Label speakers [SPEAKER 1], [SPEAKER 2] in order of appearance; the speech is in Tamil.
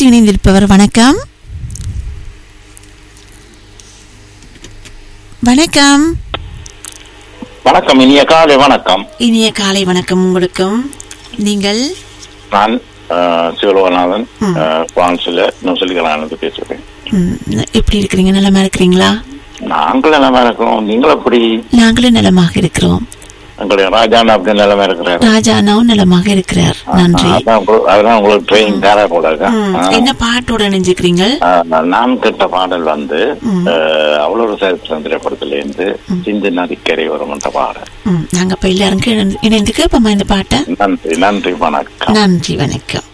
[SPEAKER 1] அடுத்து இணைந்திருப்பவர் வணக்கம் வணக்கம்
[SPEAKER 2] வணக்கம் இனிய காலை வணக்கம்
[SPEAKER 1] இனிய காலை வணக்கம் உங்களுக்கும் நீங்கள்
[SPEAKER 2] நான் அஹ், சிவலோகநாதன் அஹ், பிரான்ஸ்ல நுசலிகளானது பேசுகிறேன்
[SPEAKER 1] ம், எப்படி இருக்கிறீங்க நலமா இருக்கிறீங்களா
[SPEAKER 2] நாங்கள் நிலமா இருக்கிறோம் நீங்கள் எப்படி
[SPEAKER 1] நாங்களும் நலமாக இருக்கிறோம்
[SPEAKER 2] எங்களுடைய ராஜான அப்படி நிலமா இருக்கிறார்
[SPEAKER 1] ராஜா அண்ணாவும் நலமாக இருக்கிறார் நன்றி
[SPEAKER 2] அதான் உங்களுக்கு- அதெல்லாம் உங்களுக்கு ட்ரெயின் தர போல இருக்கு.
[SPEAKER 1] ம்,
[SPEAKER 2] ஆ.
[SPEAKER 1] என்ன பாட்டோட இணைஞ்சுக்கிறீங்க
[SPEAKER 2] ஆ, நான் கேட்ட பாடல் வந்து அஹ், அவ்வளவு சரித்திரம் திரைப்படத்திலேருந்து சிந்து நதிக்கரை வரும் என்ற பாடல்
[SPEAKER 1] ம், நாங்க இப்ப எல்லாரும் இணைந்து கேட்போமா இந்த பாட்டை
[SPEAKER 2] நன்றி நன்றி வணக்கம்
[SPEAKER 1] நன்றி வணக்கம்